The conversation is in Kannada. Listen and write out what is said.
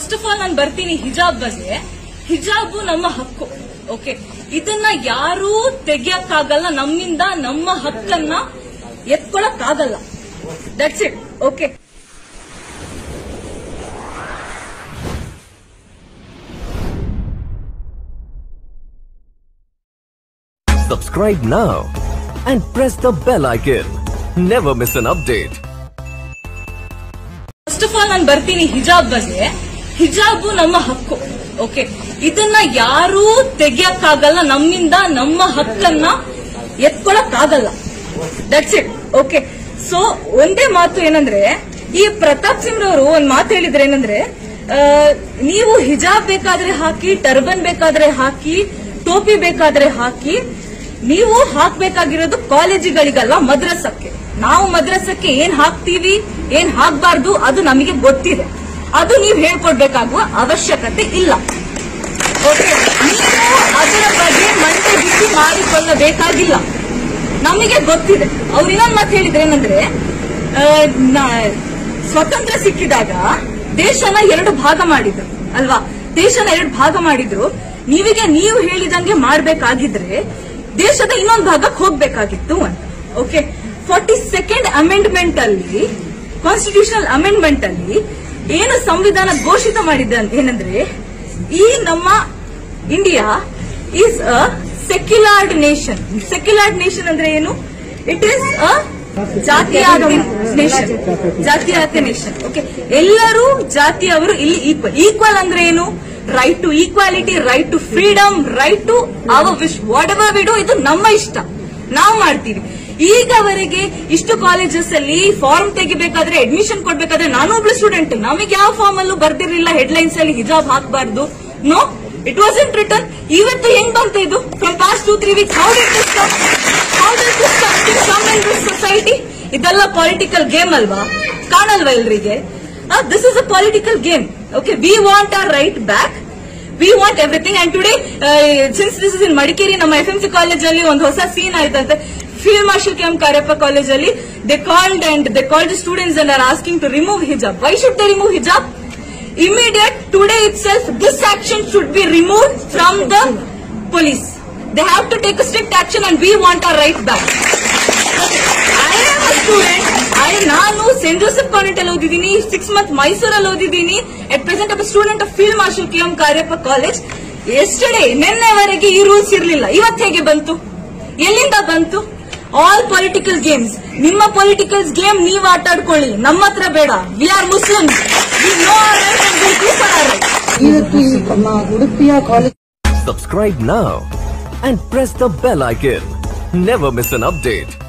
ಫಸ್ಟ್ ಆಫ್ ಆಲ್ ನಾನು ಬರ್ತೀನಿ ಹಿಜಾಬ್ ಬಗ್ಗೆ ಹಿಜಾಬ್ ನಮ್ಮ ಹಕ್ಕು ಓಕೆ ಇದನ್ನ ಯಾರೂ ತೆಗಿಯಕ್ಕಾಗಲ್ಲ ನಮ್ಮಿಂದ ನಮ್ಮ ಹಕ್ಕನ್ನ ಎತ್ಕೊಳಕ್ಕಾಗಲ್ಲ that's it okay Subscribe now and press the bell icon. Never miss an update. First of all ನಾನು ಬರ್ತೀನಿ ಹಿಜಾಬ್ ಬಗ್ಗೆ ಹಿಜಾಬ್ ನಮ್ಮ ಹಕ್ಕು ಓಕೆ ಇದನ್ನ ಯಾರೂ ತೆಗಿಯಕ್ಕಾಗಲ್ಲ ನಮ್ಮಿಂದ ನಮ್ಮ ಹಕ್ಕನ್ನ ಎತ್ಕೊಳಕ್ಕಾಗಲ್ಲ ದಟ್ಸ್ ಇಟ್ ಓಕೆ ಸೊ ಒಂದೇ ಮಾತು ಏನಂದ್ರೆ ಈ ಪ್ರತಾಪ್ ಸಿಂಗ್ ಅವರು ಒಂದ್ ಮಾತು ಹೇಳಿದ್ರೆ ಏನಂದ್ರೆ ಆ, ನೀವು ಹಿಜಾಬ್ ಬೇಕಾದ್ರೆ ಹಾಕಿ ಟರ್ಬನ್ ಬೇಕಾದ್ರೆ ಹಾಕಿ ಟೋಪಿ ಬೇಕಾದ್ರೆ ಹಾಕಿ ನೀವು ಹಾಕ್ಬೇಕಾಗಿರೋದು ಕಾಲೇಜುಗಳಿಗಲ್ಲ ಮದ್ರಸಕ್ಕೆ ನಾವು ಮದ್ರಸಕ್ಕೆ ಏನ್ ಹಾಕ್ತೀವಿ ಏನ್ ಹಾಕ್ಬಾರ್ದು ಅದು ನಮಗೆ ಗೊತ್ತಿದೆ ಅದು ನೀವು ಹೇಳ್ಕೊಡ್ಬೇಕಾಗುವ ಅವಶ್ಯಕತೆ ಇಲ್ಲ ಓಕೆ ನೀವು ಅದರ ಬಗ್ಗೆ ಮಂಡೆ ಬಿಸಿ ಮಾಡಿಕೊಳ್ಳಬೇಕಾಗಿಲ್ಲ ನಮಗೆ ಗೊತ್ತಿದೆ ಅವ್ರು ಇನ್ನೊಂದು ಮಾತು ಹೇಳಿದ್ರೆ ಏನಂದ್ರೆ ಆ, ನ- ಸ್ವತಂತ್ರ ಸಿಕ್ಕಿದಾಗ ದೇಶನ ಎರಡು ಭಾಗ ಮಾಡಿದ್ರು ಅಲ್ವಾ ದೇಶನ ಎರಡು ಭಾಗ ಮಾಡಿದ್ರು ನೀವಿಗೆ ನೀವು ಹೇಳಿದಂಗೆ ಮಾಡ್ಬೇಕಾಗಿದ್ರೆ ದೇಶದ ಇನ್ನೊಂದು ಭಾಗಕ್ಕೆ ಹೋಗ್ಬೇಕಾಗಿತ್ತು ಅಂತ ಓಕೆ ಫಾರ್ಟಿ ಸೆಕೆಂಡ್ ಅಮೆಂಡ್ಮೆಂಟ್ ಅಲ್ಲಿ ಕಾನ್ಸ್ಟಿಟ್ಯೂಷನಲ್ ಅಮೆಂಡ್ಮೆಂಟ್ ಅಲ್ಲಿ ಏನು ಸಂವಿಧಾನ ಘೋಷಿತ ಮಾಡಿದೆ ಅಂತ ಏನಂದ್ರೆ ಈ ನಮ್ಮ India is a secular nation secular nation ಅಂದ್ರೆ ಏನು ಇಟ್ ಈಸ್ ಅ ಜಾತಿಯಾತಿ ನೇಷನ್ ಜಾತಿಯಾತಿ ನೇಷನ್ ಓಕೆ ಎಲ್ಲರೂ ಜಾತಿಯವರು ಇಲ್ಲಿ ಈಕ್ವಲ್ ಈಕ್ವಲ್ ಅಂದ್ರೆ ಏನು right to equality right to freedom right to our wish whatever ವಿಡು ಇದು ನಮ್ಮ ಇಷ್ಟ ನಾವು ಮಾಡ್ತೀವಿ ಈಗವರೆಗೆ ಇಷ್ಟು ಕಾಲೇಜಸ್ ಅಲ್ಲಿ ಫಾರ್ಮ್ ತೆಗಿಬೇಕಾದ್ರೆ ಅಡ್ಮಿಷನ್ ಕೊಡ್ಬೇಕಾದ್ರೆ ನಾನು ಒಬ್ಳು ಸ್ಟೂಡೆಂಟ್ ನಮಗೆ ಯಾವ ಫಾರ್ಮ್ ಅಲ್ಲೂ ಬರ್ದಿರ್ಲಿಲ್ಲ ಹೆಡ್ಲೈನ್ಸ್ ಅಲ್ಲಿ ಹಿಜಾಬ್ ಹಾಕಬಾರ್ದು no it was in return ಇವತ್ತು ಹೆಂಗ್ ಬಂತ ಇದು from past two three weeks how did this how did this come in this society ಇದೆಲ್ಲ ಪೊಲಿಟಿಕಲ್ ಗೇಮ್ ಅಲ್ವಾ ಕಾಣಲ್ವಾ ಎಲ್ರಿಗೆ this is a political game okay we want our right back we want everything and today since this is in Madikeri ನಮ್ಮ ಎಫ್ ಎಂ ಸಿ ಕಾಲೇಜ್ ಅಲ್ಲಿ ಒಂದು ಹೊಸ ಸೀನ್ ಆಯ್ತಂತೆ field marshal K M Cariappa college ಅಲ್ಲಿ they called and they called students and are asking to remove hijab why should they remove hijab immediate today itself this action should be removed from the police they have to take a strict action and we want our right back I am a student. I ನಾನು ಸೆಂಟ್ ಜೋಸೆಫ್ ಕಾನ್ವೆಂಟ್ ಅಲ್ಲಿ ಓದಿದ್ದೀನಿ ಸಿಕ್ಸ್ ಮಂತ್ ಮೈಸೂರಲ್ಲಿ ಓದಿದ್ದೀನಿ at present a student of field marshal K M Cariappa college yesterday ನಿನ್ನೆವರೆಗೆ ಈ ರೂಲ್ಸ್ ಇರಲಿಲ್ಲ ಇವತ್ತು ಹೇಗೆ ಬಂತು ಎಲ್ಲಿಂದ ಬಂತು ಆಲ್ ಪೊಲಿಟಿಕಲ್ ಗೇಮ್ಸ್ ನಿಮ್ಮ ಪೊಲಿಟಿಕಲ್ ಗೇಮ್ ನೀವ್ ಆಟ ಆಡ್ಕೊಳ್ಳಿ ನಮ್ಮ ಹತ್ರ ಬೇಡ we are Muslim we know ಇವತ್ತು ಈ ನಮ್ಮ ಉಡುಪಿಯ college Subscribe now and press the bell icon. Never miss an update.